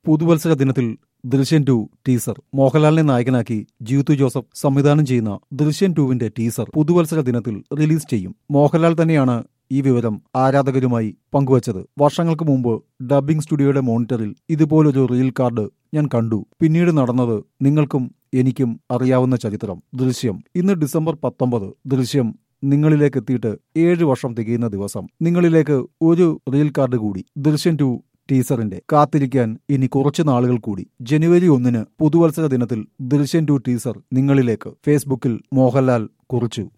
പുതുവത്സര ദിനത്തിൽ ദൃശ്യം ടു ടീസർ മോഹൻലാലിനെ നായകനാക്കി ജിത്തു ജോസഫ് സംവിധാനം ചെയ്യുന്ന ദൃശ്യം ടുവിന്റെ ടീസർ പുതുവത്സര ദിനത്തിൽ റിലീസ് ചെയ്യും മോഹൻലാൽ തന്നെയാണ് ഈ വിവരം ആരാധകരുമായി പങ്കുവച്ചത് വർഷങ്ങൾക്ക് മുമ്പ് ഡബ്ബിംഗ് സ്റ്റുഡിയോയുടെ മോണിറ്ററിൽ ഇതുപോലൊരു റീൽ കാർഡ് ഞാൻ കണ്ടു പിന്നീട് നടന്നത് നിങ്ങൾക്കും എനിക്കും അറിയാവുന്ന ചരിത്രം ദൃശ്യം ഇന്ന് ഡിസംബർ പത്തൊമ്പത് ദൃശ്യം നിങ്ങളിലേക്ക് എത്തിയിട്ട് ഏഴ് വർഷം തികയുന്ന ദിവസം നിങ്ങളിലേക്ക് ഒരു റീൽ കാർഡ് കൂടി ദൃശ്യം ടു ടീസറിന്റെ കാത്തിരിക്കാൻ ഇനി കുറച്ചു നാളുകൾ കൂടി ജനുവരി ഒന്നിന് പുതുവത്സര ദിനത്തിൽ ദൃശ്യം ടു ടീസർ നിങ്ങളിലേക്ക് ഫേസ്ബുക്കിൽ മോഹൻലാൽ കുറിച്ചു